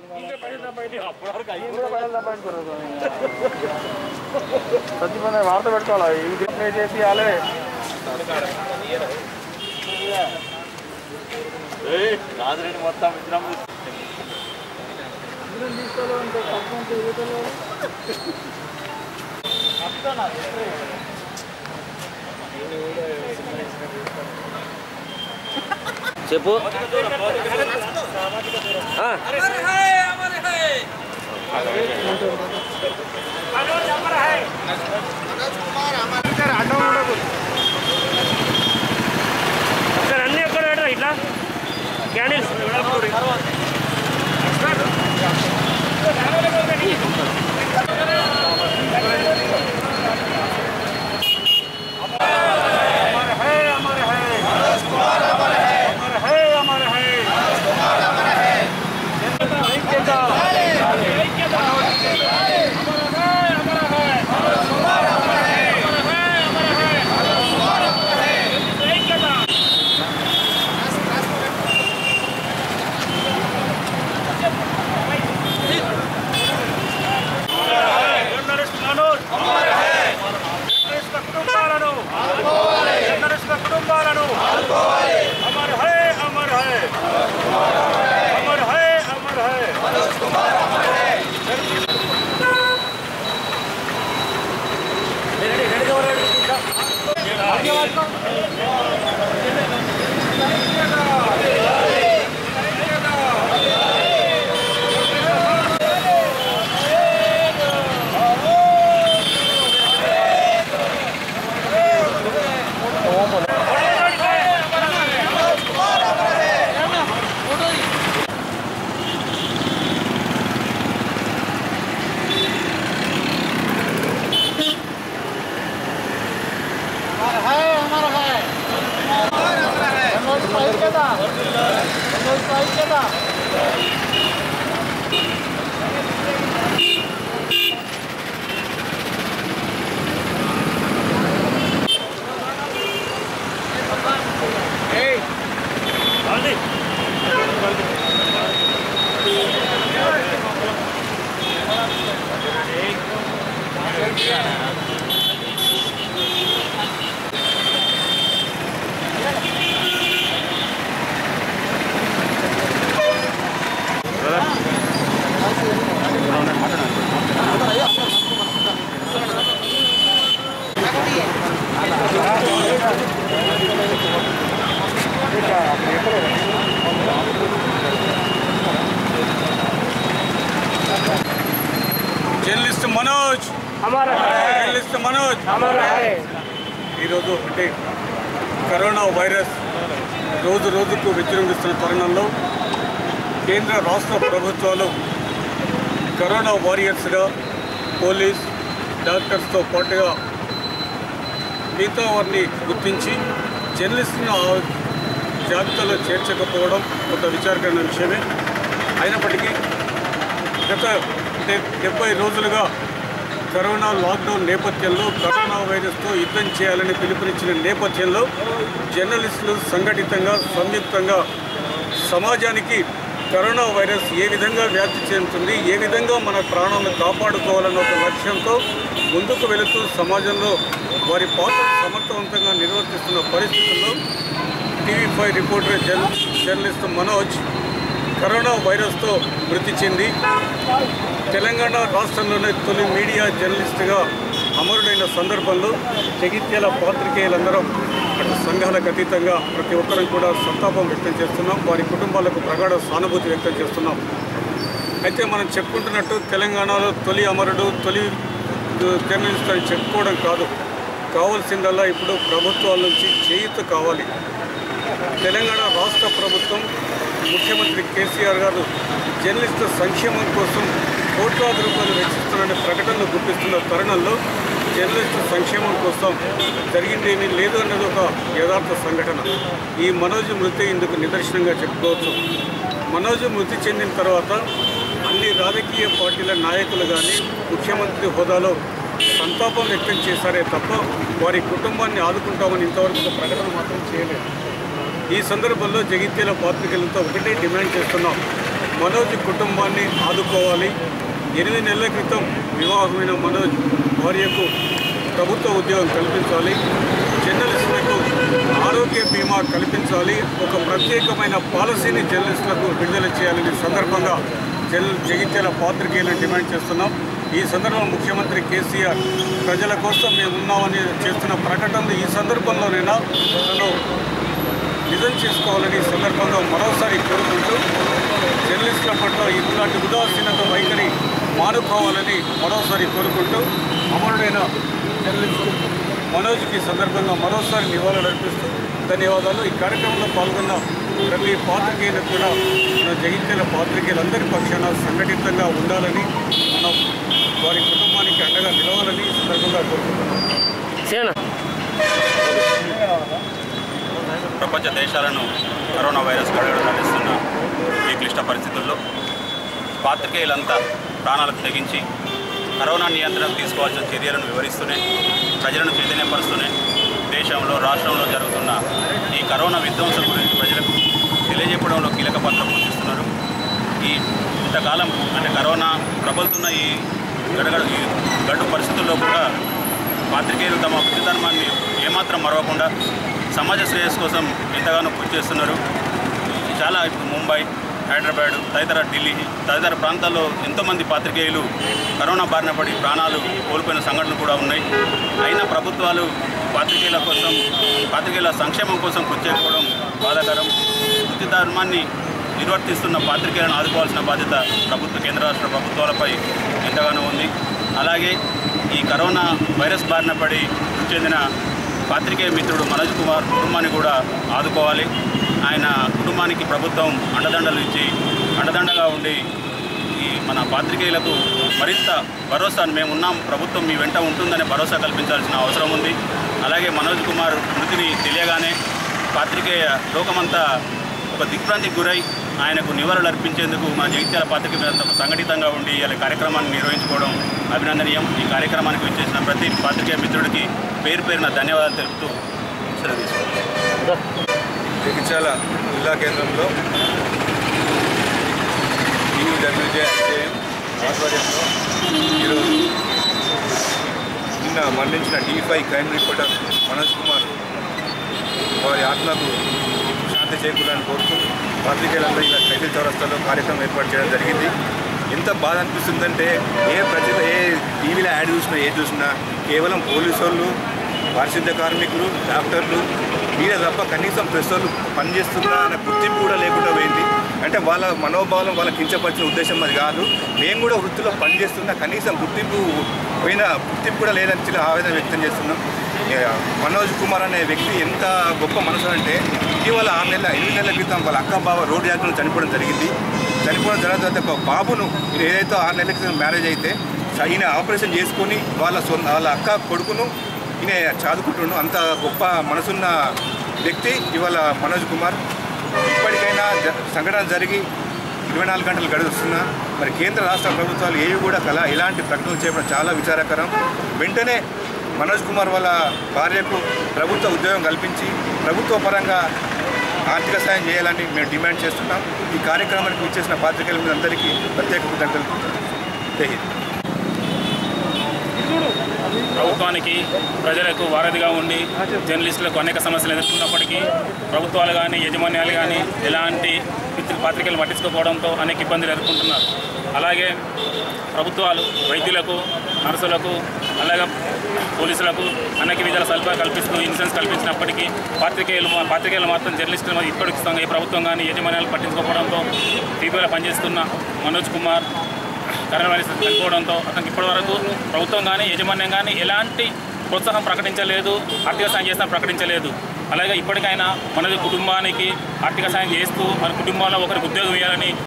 ప్రతి మంది వార్త పెట్టుకోవాలి ఇది ప్లే చేపియాలి రాజరెడ్డి మొత్తం విగ్రహం చెప్పు ఆ. సార్ అన్నీ ఎక్కడ పెట్టరా ఇట్లా క్యాండిల్స్ కుటుంబాలను కుటుంబాలను అమర్ హై అమర్ హై అమర్ హై అమర్ హై అది జర్నలిస్ట్ మనోజ్ हमारा है జర్నలిస్ట్ మనోజ్ हमारा है ఈరోజు అంటే కరోనా వైరస్ రోజు రోజుకు విజృంభిస్తున్న తరుణంలో కేంద్ర రాష్ట్ర ప్రభుత్వాలు కరోనా వారియర్స్గా పోలీస్ డాక్టర్స్తో పాటుగా మిగతా వారిని గుర్తించి జర్నలిస్ట్ను ఆ జాబితాలో చేర్చకపోవడం ఒక విచారకరమైన విషయమే అయినప్పటికీ గత డె- డెబ్బై రోజులుగా కరోనా లాక్డౌన్ నేపథ్యంలో కరోనా వైరస్తో యుద్ధం చేయాలని పిలుపునిచ్చిన నేపథ్యంలో జర్నలిస్టులు సంఘటితంగా సంయుక్తంగా సమాజానికి కరోనా వైరస్ ఏ విధంగా వ్యాప్తి చెందుతుంది ఏ విధంగా మన ప్రాణాలను కాపాడుకోవాలన్న ఒక లక్ష్యంతో ముందుకు వెళుతూ సమాజంలో వారి పాత్ర సమర్థవంతంగా నిర్వర్తిస్తున్న పరిస్థితుల్లో టీవీ ఫైవ్ రిపోర్టర్ జర్న జర్నలిస్ట్ మనోజ్ కరోనా వైరస్తో మృతి చెంది తెలంగాణ రాష్ట్రంలోనే తొలి మీడియా జర్నలిస్టుగా అమరుడైన సందర్భంలో జగిత్యాల పాత్రికేయులందరం అటు సంఘాలకు అతీతంగా ప్రతి ఒక్కరం కూడా సంతాపం వ్యక్తం చేస్తున్నాం వారి కుటుంబాలకు ప్రగాఢ సానుభూతి వ్యక్తం చేస్తున్నాం అయితే మనం చెప్పుకుంటున్నట్టు తెలంగాణలో తొలి అమరుడు తొలి జర్నలిస్ట్ అని చెప్పుకోవడం కాదు కావాల్సిందల్లా ఇప్పుడు ప్రభుత్వాల నుంచి చేయూత కావాలి తెలంగాణ రాష్ట్ర ప్రభుత్వం ముఖ్యమంత్రి కేసీఆర్ గారు జర్నలిస్టు సంక్షేమం కోసం కోట్లాది రూపాయలు వెచ్చిస్తున్నారనే ప్రకటనలు గుర్తిస్తున్న తరుణంలో జర్నలిస్టు సంక్షేమం కోసం జరిగిందేమీ లేదు అన్నది ఒక యథార్థ సంఘటన ఈ మనోజ్ మృతి ఇందుకు నిదర్శనంగా చెప్పుకోవచ్చు మనోజ్ మృతి చెందిన తర్వాత అన్ని రాజకీయ పార్టీల నాయకులు కానీ ముఖ్యమంత్రి హోదాలో సంతాపం వ్యక్తం చేశారే తప్ప వారి కుటుంబాన్ని ఆదుకుంటామని ఇంతవరకు ఒక ప్రకటన మాత్రం చేయలేదు ఈ సందర్భంలో జగిత్యాల పాత్రికలతో ఒకటే డిమాండ్ చేస్తున్నాం మనోజ్ కుటుంబాన్ని ఆదుకోవాలి ఎనిమిది నెలల క్రితం వివాహమైన మనోజ్ భార్యకు ప్రభుత్వ ఉద్యోగం కల్పించాలి జర్నలిస్టులకు ఆరోగ్య బీమా కల్పించాలి ఒక ప్రత్యేకమైన పాలసీని జర్నలిస్టులకు విడుదల చేయాలని సందర్భంగా జల్ జగిత్యాల పాత్రికేయులను డిమాండ్ చేస్తున్నాం ఈ సందర్భంలో ముఖ్యమంత్రి కేసీఆర్ ప్రజల కోసం మేము ఉన్నామని చేస్తున్న ప్రకటనలు ఈ సందర్భంలోనైనా తను నిజం చేసుకోవాలని ఈ సందర్భంగా మరోసారి కోరుకుంటూ జర్నలిస్టుల పట్ల ఇట్లాంటి ఉదాసీనత వైఖరి మానుకోవాలని మరోసారి కోరుకుంటూ అమరుడైన జర్నలిస్టు మనోజ్కి ఈ సందర్భంగా మరోసారి నివాళులర్పిస్తూ ధన్యవాదాలు ఈ కార్యక్రమంలో పాల్గొన్న ప్రతి పాత్రికేయులకు కూడా మన జగిత్యాల పాత్రికేయులందరి పక్షాన సంఘటితంగా ఉండాలని మనం వారి కుటుంబానికి అండగా నిలవాలని ఈ సందర్భంగా కోరుకుంటున్నాం సేనా ప్రపంచ దేశాలను కరోనా వైరస్ కడగడం నడుస్తున్న ఈ క్లిష్ట పరిస్థితుల్లో పాత్రికేయులంతా ప్రాణాలకు తెగించి కరోనా నియంత్రణ తీసుకోవాల్సిన చర్యలను వివరిస్తూనే ప్రజలను చైతన్యపరుస్తూనే దేశంలో రాష్ట్రంలో జరుగుతున్న ఈ కరోనా విధ్వంసం గురించి ప్రజలకు తెలియజెప్పడంలో కీలక పాత్ర పోషిస్తున్నారు ఈ ఇంతకాలం అంటే కరోనా ప్రబలుతున్న ఈ గడగడ ఈ గడ్డు పరిస్థితుల్లో కూడా పాత్రికేయులు తమ వృత్తిధర్మాన్ని ఏమాత్రం మరవకుండా సమాజ శ్రేయస్సు కోసం ఎంతగానో కృషి చేస్తున్నారు చాలా ఇప్పుడు ముంబై హైదరాబాద్ తదితర ఢిల్లీ తదితర ప్రాంతాల్లో ఎంతోమంది పాత్రికేయులు కరోనా బారిన పడి ప్రాణాలు కోల్పోయిన సంఘటనలు కూడా ఉన్నాయి అయినా ప్రభుత్వాలు పాత్రికేయుల కోసం పాత్రికేయుల సంక్షేమం కోసం కృషి చేయకపోవడం బాధాకరం వృత్తి ధర్మాన్ని నిర్వర్తిస్తున్న పాత్రికేయులను ఆదుకోవాల్సిన బాధ్యత ప్రభుత్వ కేంద్ర రాష్ట్ర ప్రభుత్వాలపై ఎంతగానో ఉంది అలాగే ఈ కరోనా వైరస్ బారిన పడి మృతి చెందిన పాత్రికేయ మిత్రుడు మనోజ్ కుమార్ కుటుంబాన్ని కూడా ఆదుకోవాలి ఆయన కుటుంబానికి ప్రభుత్వం అండదండలు ఇచ్చి అండదండగా ఉండి ఈ మన పాత్రికేయులకు మరింత భరోసాను మేము ఉన్నాం ప్రభుత్వం మీ వెంట ఉంటుందనే భరోసా కల్పించాల్సిన అవసరం ఉంది అలాగే మనోజ్ కుమార్ మృతిని తెలియగానే పాత్రికేయ లోకమంతా ఒక దిగ్భ్రాంతికి గురై ఆయనకు నివాళులు అర్పించేందుకు మన జగిత్యాల పాత్రికేయులంతా ఒక సంఘటితంగా ఉండి ఈ కార్యక్రమాన్ని నిర్వహించుకోవడం అభినందనీయం ఈ కార్యక్రమానికి విచ్చేసిన ప్రతి పాత్రికేయ మిత్రుడికి పేరు పేరున ధన్యవాదాలు తెలుపుతూ సెలవు తీసుకుంటాను జగిత్యాల జిల్లా కేంద్రంలో టీయూడబ్ల్యూజే ఐజేఎం ఆధ్వర్యంలో ఈరోజు నిన్న మరణించిన T five crime reporter Manoj Kumar వారి ఆత్మకు శాంతి చేకూరాలని కోరుతూ పాత్రికేయులందరూ ఇలా కైకిల్ చౌరస్తాలో కార్యక్రమం ఏర్పాటు చేయడం జరిగింది ఎంత బాధ అనిపిస్తుందంటే ఏ ప్రతి ఏ టీవీలో యాడ్ చూసినా ఏ చూసినా కేవలం పోలీసు వాళ్ళు పారిశుద్ధ్య కార్మికులు డాక్టర్లు మీరే తప్ప కనీసం ప్రెస్ వాళ్ళు పనిచేస్తున్నా అనే గుర్తింపు కూడా లేకుండా పోయింది అంటే వాళ్ళ మనోభావం వాళ్ళ కించపరిచిన ఉద్దేశం అది కాదు మేము కూడా వృత్తిలో పనిచేస్తున్నా కనీసం గుర్తింపు పోయిన గుర్తింపు కూడా లేదని చెప్పి ఆవేదన వ్యక్తం చేస్తున్నాం ఏ, మనోజ్ కుమార్ అనే వ్యక్తి ఎంత గొప్ప మనసు అంటే ఇటీవల ఆరు నెలల ఎనిమిది నెలల క్రితం వాళ్ళ అక్క బావ రోడ్డు యాక్సిడెంట్ చనిపోవడం జరిగింది చనిపోవడం తర్వాత ఒక బాబును ఈయన ఏదైతే ఆరు నెలల క్రితం మ్యారేజ్ అయితే స- ఈయన ఆపరేషన్ చేసుకొని వాళ్ళ సొంత వాళ్ళ అక్క కొడుకును ఈయన చదువుకుంటుండు అంత గొప్ప మనసున్న వ్యక్తి ఇవాళ మనోజ్ కుమార్ ఇప్పటికైనా జ- సంఘటన జరిగి ఇరవై నాలుగు గంటలు గడుస్తున్నా మరి కేంద్ర రాష్ట్ర ప్రభుత్వాలు ఏవి కూడా కల ఇలాంటి ప్రకటనలు చేయడం చాలా విచారకరం వెంటనే మనోజ్ కుమార్ వాళ్ళ భార్యకు ప్రభుత్వ ఉద్యోగం కల్పించి ప్రభుత్వ పరంగా ఆర్థిక సాయం చేయాలని మేము డిమాండ్ చేస్తున్నాం ఈ కార్యక్రమానికి ఇచ్చేసిన పాత్రికేయుల మీద అందరికీ ప్రత్యేక కృతజ్ఞతలు జై హింద్ ప్రభుత్వానికి ప్రజలకు వారధిగా ఉండి జర్నలిస్టులకు అనేక సమస్యలు ఎదుర్కొన్నప్పటికీ ప్రభుత్వాలు కానీ యజమాన్యాలు కానీ ఎలాంటి పితృ- పత్రికలు పట్టించుకోకపోవడంతో అనేక ఇబ్బందులు ఎదుర్కొంటున్నారు అలాగే ప్రభుత్వాలు వైద్యులకు నర్సులకు అలాగే పోలీసులకు అనేక విధాల సదుపాయాలు కల్పిస్తూ ఇన్సూరెన్స్ కల్పించినప్పటికీ పాత్రికేయులు మా- పాత్రికేయులు మాత్రం జర్నలిస్టులు మరి ఇప్పటికి సంగ- ఏ ప్రభుత్వం కానీ యజమాన్యాలు పట్టించుకోకపోవడంతో టీవీలో పనిచేస్తున్న మనోజ్ కుమార్ కరోనా వైరస్ చనిపోవడంతో అతనికి ఇప్పటివరకు ప్రభుత్వం కానీ యాజమాన్యం కానీ ఎలాంటి ప్రోత్సాహం ప్రకటించలేదు ఆర్థిక సాయం చేసిన ప్రకటించలేదు అలాగే ఇప్పటికైనా మన కుటుంబానికి ఆర్థిక సాయం చేస్తూ మన కుటుంబంలో ఒకరికి ఉద్యోగం ఇవ్వాలని